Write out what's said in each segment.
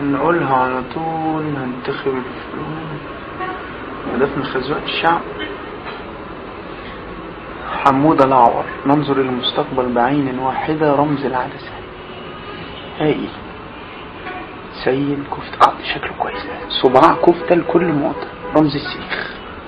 هنقولها على طول هنتخب الفلوس هدف من خزوات الشعب حمود الأعور ننظر إلى المستقبل بعين واحدة رمز العدسة هائل سيد كفتة آه شكله كويس صباع كفتة لكل مواطن رمز السيخ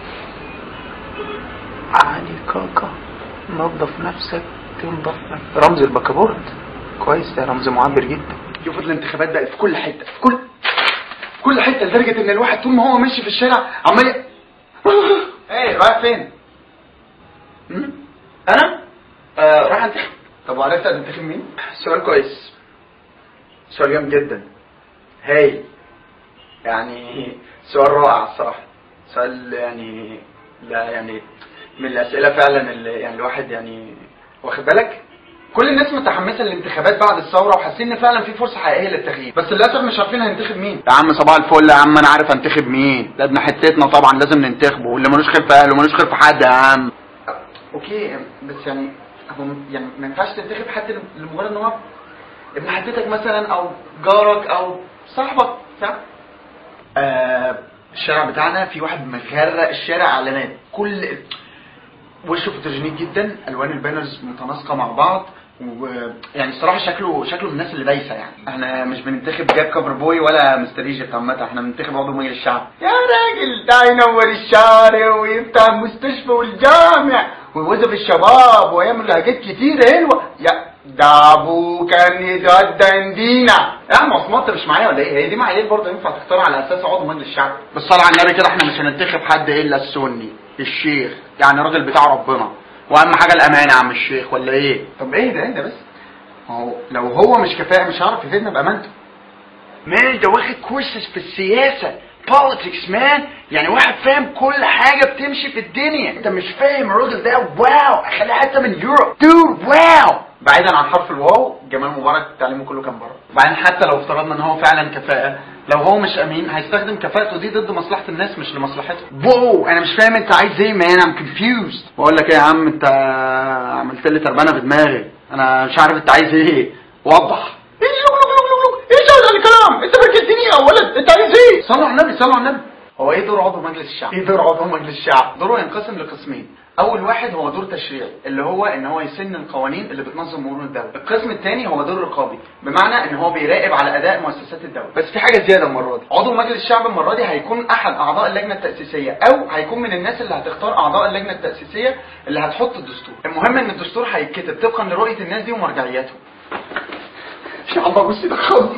علي كاكا نظف نفسك تنظف نفسك رمز البكابورت كويس ده رمز معبر جدا شوف الانتخابات بقت في كل حته في كل في كل حته لدرجه ان الواحد طول ما هو ماشي في الشارع عمال ي- ايه رايح فين؟ هم؟ انا؟ آه رايح انتخب طب وعرفت هتنتخب مين؟ سؤال كويس سؤال جامد جدا هايل يعني سؤال رائع الصراحه سؤال يعني لا يعني من الاسئله فعلا اللي يعني الواحد يعني واخد بالك كل الناس متحمسه للانتخابات بعد الثوره وحاسين ان فعلا في فرصه حقيقيه للتغيير بس للاسف مش عارفين هننتخب مين يا عم صباح الفل يا عم انا عارف انتخب مين ده ابن حتتنا طبعا لازم ننتخبه واللي ملوش خير في اهله ملوش خير في حد يا عم اوكي بس يعني هو يعني ما ينفعش تنتخب حد لمجرد ان هو ابن حدتك مثلا او جارك او صاحبك صح؟ آه الشارع بتاعنا في واحد مغرق الشارع اعلانات كل وشه فوتوجينيك جدا الوان البانرز متناسقه مع بعض ويعني الصراحه شكله شكله من الناس اللي دايسه يعني احنا مش بننتخب جاب كفر بوي ولا مستر ايجيبت عامه احنا بننتخب عضو مجلس الشعب يا راجل ده ينور الشارع ويفتح المستشفى والجامع ويوظف الشباب ويعمل حاجات كتير حلوه يا ده ابوه كان يتغدى عندنا يا عم عثمان انت مش معايا ولا ايه هي دي معايير برضه ينفع تختار على اساس عضو مجلس الشعب بالصلاة على النبي كده احنا مش هننتخب حد الا السني الشيخ يعني راجل بتاع ربنا واهم حاجة الامانة يا عم الشيخ ولا ايه طب ايه ده ايه ده بس ما هو لو هو مش كفاءه مش هيعرف يفيدنا بامانته مان ده واخد كورسز في السياسة politics مان يعني واحد فاهم كل حاجة بتمشي في الدنيا انت مش فاهم الراجل ده واو اخليه حتى من يوروب دود واو بعيدا عن حرف الواو جمال مبارك تعليمه كله كان بره بعدين حتى لو افترضنا ان هو فعلا كفاءه لو هو مش امين هيستخدم كفاءته دي ضد مصلحه الناس مش لمصلحته واو انا مش فاهم انت عايز ايه مان ام confused بقول لك ايه يا عم انت عملت لي تربانه في دماغي انا مش عارف انت عايز ايه وضح ايه لوك لوك لوك لوك لوك ايه ده الكلام انت بركزتني يا ولد انت عايز ايه صلوا على النبي صلوا على النبي هو ايه دور عضو مجلس الشعب ايه دور عضو مجلس الشعب دوره ينقسم لقسمين اول واحد هو دور تشريعي اللي هو ان هو يسن القوانين اللي بتنظم مرور الدوله القسم الثاني هو دور رقابي بمعنى ان هو بيراقب على اداء مؤسسات الدوله بس في حاجه زياده المره دي عضو مجلس الشعب المره دي هيكون احد اعضاء اللجنه التاسيسيه او هيكون من الناس اللي هتختار اعضاء اللجنه التاسيسيه اللي هتحط الدستور المهم ان الدستور هيتكتب طبقا لرؤيه الناس دي ومرجعياتهم يا الله بصي ده خالص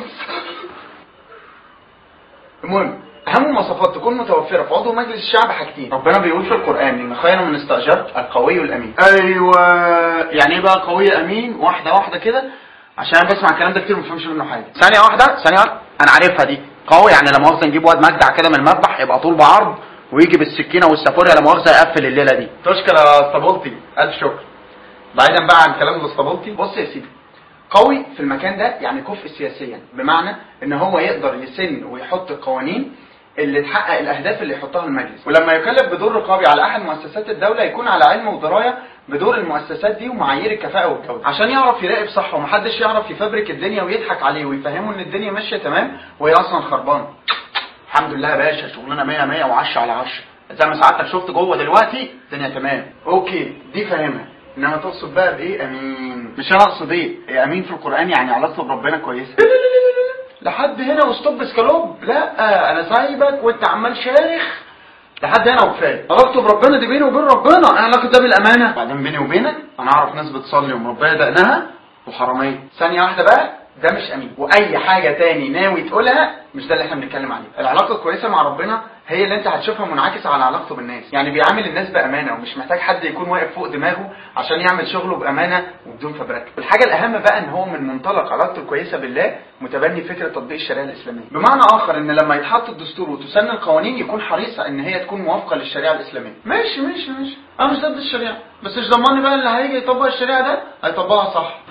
المهم اهم مواصفات تكون متوفره في عضو مجلس الشعب حاجتين ربنا بيقول في القران ان خير من استاجرت القوي الامين ايوه يعني ايه بقى قوي امين واحده واحده كده عشان انا بسمع الكلام ده كتير وما بفهمش منه حاجه ثانيه واحده ثانيه واحده انا عارفها دي قوي يعني لا مؤاخذه نجيب واد مجدع كده من المذبح يبقى طول بعرض ويجي بالسكينه والسافوريا لا مؤاخذه يقفل الليله دي تشكر يا اسطبولتي الف شكر بعيدا بقى عن كلام الاسطبولتي بص يا سيدي قوي في المكان ده يعني كفء سياسيا بمعنى ان هو يقدر يسن ويحط القوانين اللي تحقق الاهداف اللي يحطها المجلس ولما يكلف بدور رقابي على احد مؤسسات الدوله يكون على علم ودرايه بدور المؤسسات دي ومعايير الكفاءه والجوده عشان يعرف يراقب صح ومحدش يعرف يفبرك الدنيا ويضحك عليه ويفهمه ان الدنيا ماشيه تمام وهي اصلا خربانه الحمد لله يا باشا شغلنا 100 100 و10 على 10 زي ما سعادتك شفت جوه دلوقتي الدنيا تمام اوكي دي فاهمها انما تقصد بقى بايه امين مش انا اقصد ايه إيه امين في القران يعني علاقته بربنا كويسه لحد هنا وستوب سكالوب لا انا سايبك وانت عمال شارخ لحد هنا وكفايه علاقته بربنا دي بيني وبين ربنا انا علاقه ده بالامانه بعدين بيني وبينك انا اعرف ناس بتصلي ومربيه دقنها وحراميه ثانيه واحده بقى ده مش امين واي حاجه تاني ناوي تقولها مش ده اللي احنا بنتكلم عليه العلاقه الكويسه مع ربنا هي اللي انت هتشوفها منعكسه على علاقته بالناس يعني بيعامل الناس بامانه ومش محتاج حد يكون واقف فوق دماغه عشان يعمل شغله بامانه وبدون فبركه الحاجه الاهم بقى ان هو من منطلق علاقته الكويسه بالله متبني فكره تطبيق الشريعه الاسلاميه بمعنى اخر ان لما يتحط الدستور وتسن القوانين يكون حريص ان هي تكون موافقه للشريعه الاسلاميه ماشي ماشي ماشي انا مش ضد الشريعه بس مش ضمني بقى اللي هيجي يطبق الشريعه ده هيطبقها صح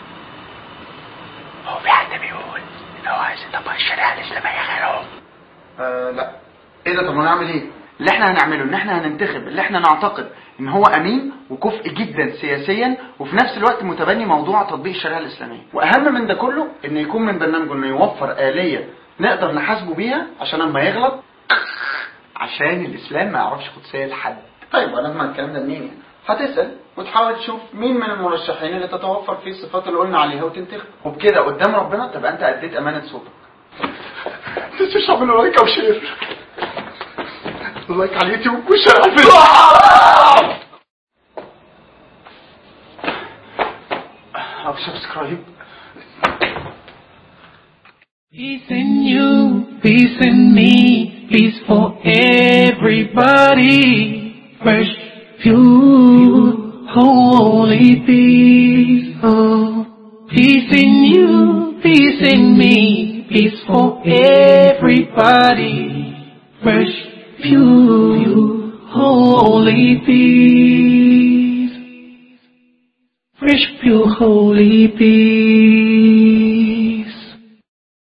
هو في حد بيقول ان هو عايز يطبق الشريعه الاسلاميه غيرهم آه لا ايه ده طب ما نعمل ايه اللي احنا هنعمله ان احنا هننتخب اللي احنا نعتقد ان هو امين وكفء جدا سياسيا وفي نفس الوقت متبني موضوع تطبيق الشريعه الاسلاميه واهم من ده كله ان يكون من برنامجه انه يوفر اليه نقدر نحاسبه بيها عشان لما يغلط عشان الاسلام ما يعرفش قدسيه لحد طيب وانا اسمع الكلام ده منين يعني هتسال وتحاول تشوف مين من المرشحين اللي تتوفر فيه الصفات اللي قلنا عليها وتنتخب وبكده قدام ربنا تبقى انت اديت امانه صوتك تنسوش تعملوا لايك او شير لايك على اليوتيوب وشير على الفيسبوك او سبسكرايب Peace in you, peace in me, peace for everybody. Fresh pure, holy peace. Oh, peace in you, peace in me, peace for everybody. Fresh pure, holy peace. Fresh pure, holy peace.